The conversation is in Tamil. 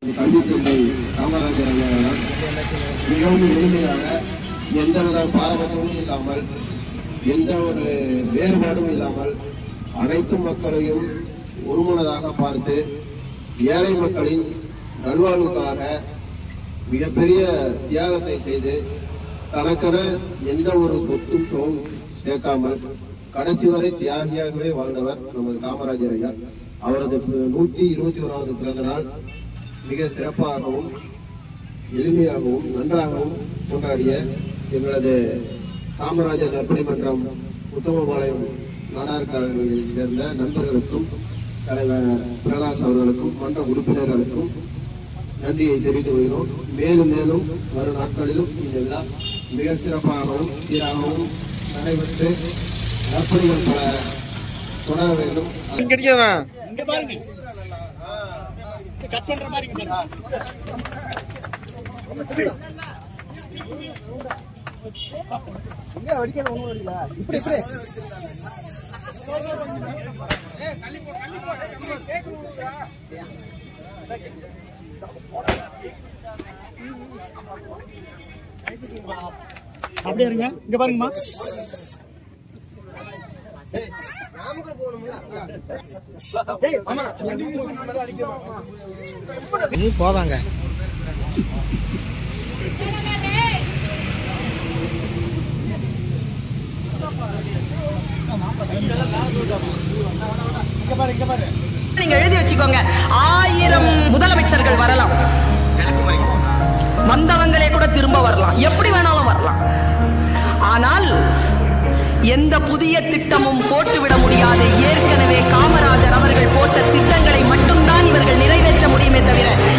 கல்வி தந்தை காமராஜர் ஐயா அவர்கள் மிகவும் எளிமையாக எந்தவித பாரபட்சமும் இல்லாமல் எந்த ஒரு வேறுபாடும் இல்லாமல் அனைத்து மக்களையும் ஒருமனதாக பார்த்து ஏழை மக்களின் நல்வாழ்வுக்காக மிகப்பெரிய தியாகத்தை செய்து தனக்கென எந்த ஒரு சொத்தும் சோம் சேர்க்காமல் கடைசி வரை தியாகியாகவே வாழ்ந்தவர் நமது காமராஜர் ஐயா அவரது நூத்தி இருபத்தி ஓராவது பிறந்த நாள் மிக சிறப்பாகவும் எளிமையாகவும் நன்றாகவும் கொண்டாடிய எங்களது காமராஜர் நற்பணி மன்றம் உத்தமபாளையம் நாடார்காரர்களை சேர்ந்த நண்பர்களுக்கும் தலைவர் பிரகாஷ் அவர்களுக்கும் மன்ற உறுப்பினர்களுக்கும் நன்றியை தெரிவித்துக் கொள்கிறோம் மேலும் மேலும் வரும் நாட்களிலும் இந்த விழா மிக சிறப்பாகவும் சீராகவும் நடைபெற்று நற்பணிகள் பல தொடர வேண்டும் இங்க பாருங்க கட் பண்ற மாதிரி இங்க பாருங்க. அப்படியே இருங்க இங்க பாருங்கம்மா போவாங்க நீங்க எழுதி வச்சுக்கோங்க ஆயிரம் முதலமைச்சர்கள் வரலாம் வந்தவங்களே கூட திரும்ப வரலாம் எப்படி வேணாலும் வரலாம் ஆனால் எந்த புதிய திட்டமும் போட்டுவிட முடியாது ஏற்கனவே காமராஜர் அவர்கள் போட்ட திட்டங்களை மட்டும்தான் இவர்கள் நிறைவேற்ற முடியுமே தவிர